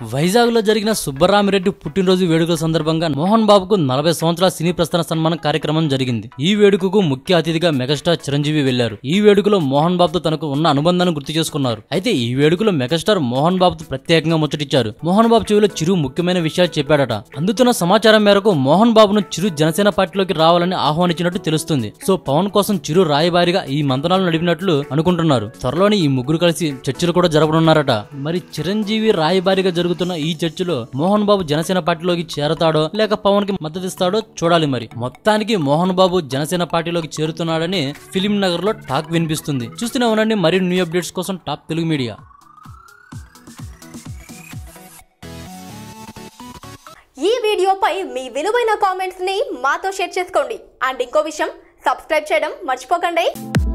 వైజాగ్ లో జరిగిన సుబ్బరామిరెడ్డి పుట్టినరోజు వేడుకల సందర్భంగా మోహన్ బాబుకు నలభై సంవత్సరాల సినీ ప్రస్థాన సన్మానం కార్యక్రమం జరిగింది ఈ వేడుకకు ముఖ్య అతిథిగా మెగాస్టార్ చిరంజీవి వెళ్లారు ఈ వేడుకలో మోహన్ బాబుతో తనకు ఉన్న అనుబంధాన్ని గుర్తు చేసుకున్నారు అయితే ఈ వేడుకలో మెగాస్టార్ మోహన్ బాబుతో ప్రత్యేకంగా ముచ్చటిచ్చారు మోహన్ బాబు చెవిలో చిరు ముఖ్యమైన విషయాలు చెప్పాడట అందుతున్న సమాచారం మేరకు మోహన్ బాబును చిరు జనసేన పార్టీలోకి రావాలని ఆహ్వానించినట్టు తెలుస్తుంది సో పవన్ కోసం చిరు రాయబారిగా ఈ మంతనాలు నడిపినట్లు అనుకుంటున్నారు త్వరలోనే ఈ ముగ్గురు కలిసి చర్చలు కూడా జరపనున్నారట మరి చిరంజీవి రాయబారిగా జరుగుతున్న ఈ చర్చలో మోహన్ బాబు జనసేన పార్టీలోకి చేరతాడో లేక పవన్ కి మద్దతిస్తాడో చూడాలి మరి మొత్తానికి మోహన్ బాబు జనసేన పార్టీలోకి చేరుతున్నాడని ఫిలిం నగర్ లో టాక్ వినిపిస్తుంది చూస్తూనే ఉండండి మరిన్ని న్యూ అప్డేట్స్ కోసం టాప్ తెలుగు మీడియా ఈ వీడియోపై మీ విలువైన కామెంట్స్ ని మాతో షేర్ చేసుకోండి అండ్ ఇంకో విషయం సబ్స్క్రైబ్ చేయడం మర్చిపోకండి